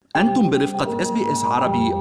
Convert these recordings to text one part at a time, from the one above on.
أنتم برفقة اس بي اس عربي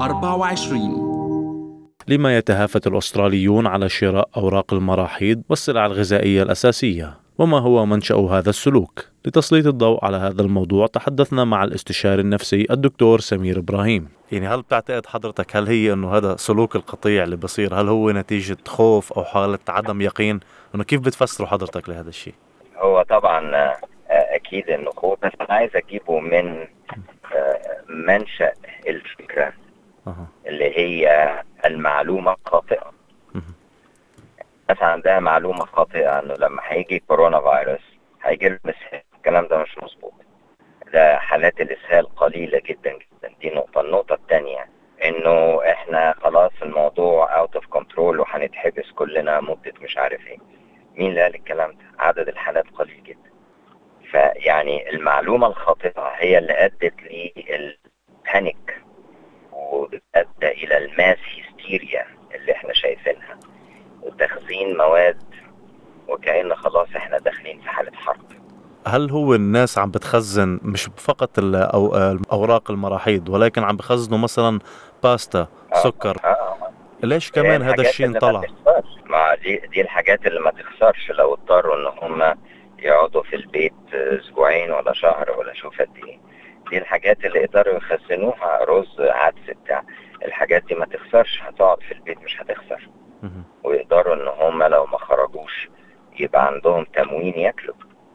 24 لما يتهافت الأستراليون على شراء أوراق المراحيض والسلع الغذائية الأساسية وما هو منشأ هذا السلوك لتسليط الضوء على هذا الموضوع تحدثنا مع الاستشاري النفسي الدكتور سمير إبراهيم يعني هل بتعتقد حضرتك هل هي أنه هذا سلوك القطيع اللي بصير هل هو نتيجة خوف أو حالة عدم يقين أنه كيف بتفسروا حضرتك لهذا الشيء هو طبعا آه، اكيد انه خوف بس انا عايز اجيبه من آه، منشا الفكره أها. اللي هي المعلومه الخاطئه مهم. الناس عندها معلومه خاطئه انه لما هيجي كورونا فيروس هيجي لهم اسهال الكلام ده مش مظبوط ده حالات الاسهال قليله جدا جدا دي نقطه النقطه الثانيه انه احنا خلاص الموضوع اوت اوف كنترول وهنتحبس كلنا مده مش عارف ايه مين اللي قال الكلام ده عدد الحالات قليل جدا فيعني المعلومه الخاطئه هي اللي ادت للبانيك وادى الى الماس هيستيريا اللي احنا شايفينها وتخزين مواد وكأن خلاص احنا داخلين في حالة حرب هل هو الناس عم بتخزن مش فقط ال- أو أوراق المراحيض ولكن عم بخزنوا مثلا باستا سكر آه. ليش كمان هذا الحاجات الشيء اللي انطلع ما تخسرش. ما دي, دي الحاجات اللي ما تخسرش لو اضطروا ان هم يقعدوا في البيت اسبوعين ولا شهر ولا شوف قد ايه دي الحاجات اللي يقدروا يخزنوها رز عدس بتاع الحاجات دي ما تخسرش هتقعد في البيت مش هتخسر مهم. ويقدروا ان هم لو ما خرجوش يبقى عندهم تموين ياكلوا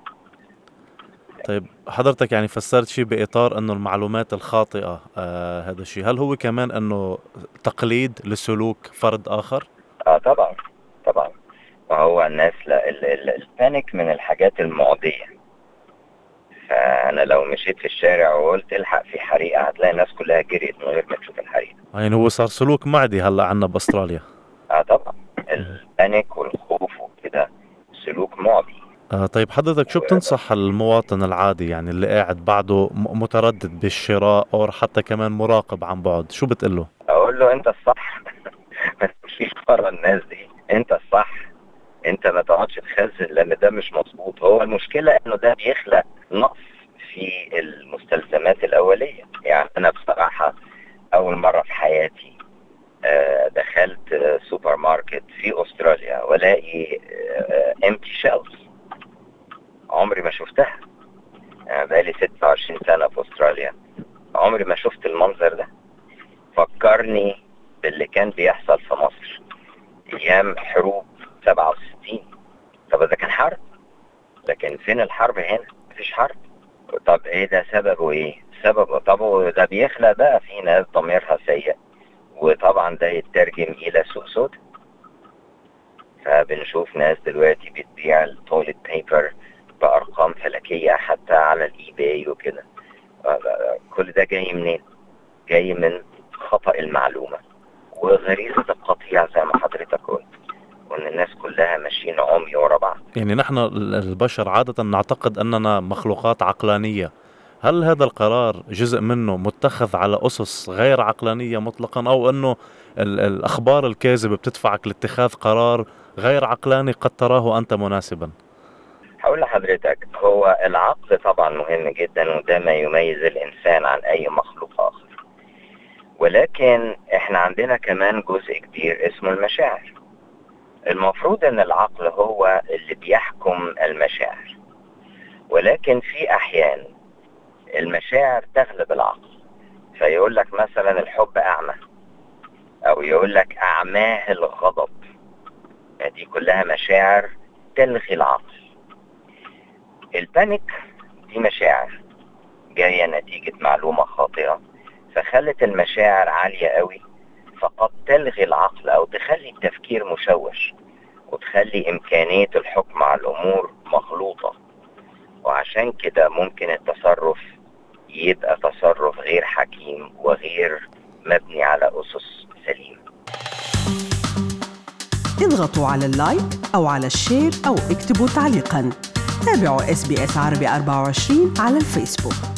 طيب حضرتك يعني فسرت شيء بإطار أنه المعلومات الخاطئة آه هذا الشيء هل هو كمان أنه تقليد لسلوك فرد آخر؟ اه طبعا طبعا وهو الناس لا ال- ال- البانيك من الحاجات المعدية فأنا لو مشيت في الشارع وقلت الحق في حريقة هتلاقي الناس كلها جريت من غير ما تشوف الحريقة يعني هو صار سلوك معدي هلا عنا بأستراليا اه طبعا البانيك والخوف وكده سلوك معدي آه طيب حضرتك شو بتنصح المواطن العادي يعني اللي قاعد بعده م- متردد بالشراء أو حتى كمان مراقب عن بعد شو بتقله؟ اقول له انت الصح ما تمشيش ورا الناس دي انت الصح انت ما تقعدش تخزن لان ده مش مظبوط هو المشكله انه ده بيخلق نقص في المستلزمات الاوليه يعني انا بصراحه اول مره في حياتي آه، دخلت آه، سوبر ماركت في استراليا والاقي امتي شيلفز عمري ما شفتها انا بقالي 26 سنه في استراليا عمري ما شفت المنظر ده فكرني باللي كان بيحصل في مصر ايام حروب 67 طب ده كان حرب لكن فين الحرب هنا مفيش حرب طب ايه ده سببه ايه سببه طب هو ده بيخلق بقى في ناس ضميرها سيء وطبعا ده يترجم الى سوق سود فبنشوف ناس دلوقتي بتبيع التويلت بيبر بارقام فلكيه حتى على الاي باي وكده كل ده جاي منين جاي من خطأ المعلومة وغريزة القطيع زي ما حضرتك قلت وان الناس كلها ماشيين عمي ورا بعض يعني نحن ال- البشر عادة نعتقد أننا مخلوقات عقلانية هل هذا القرار جزء منه متخذ على أسس غير عقلانية مطلقا أو أنه ال- الأخبار الكاذبة بتدفعك لاتخاذ قرار غير عقلاني قد تراه أنت مناسبا هقول لحضرتك هو العقل طبعا مهم جدا وده ما يميز الانسان عن اي مخلوق اخر ولكن احنا عندنا كمان جزء كبير اسمه المشاعر المفروض ان العقل هو اللي بيحكم المشاعر ولكن في احيان المشاعر تغلب العقل فيقول لك مثلا الحب اعمى او يقول لك اعماه الغضب دي كلها مشاعر تلغي العقل البانيك دي مشاعر جاية نتيجة معلومة خاطئة فخلت المشاعر عالية قوي فقد تلغي العقل أو تخلي التفكير مشوش وتخلي إمكانية الحكم على الأمور مخلوطة وعشان كده ممكن التصرف يبقى تصرف غير حكيم وغير مبني على أسس سليمة اضغطوا على اللايك أو على الشير أو اكتبوا تعليقاً تابعوا اس بي اس عربي 24 على الفيسبوك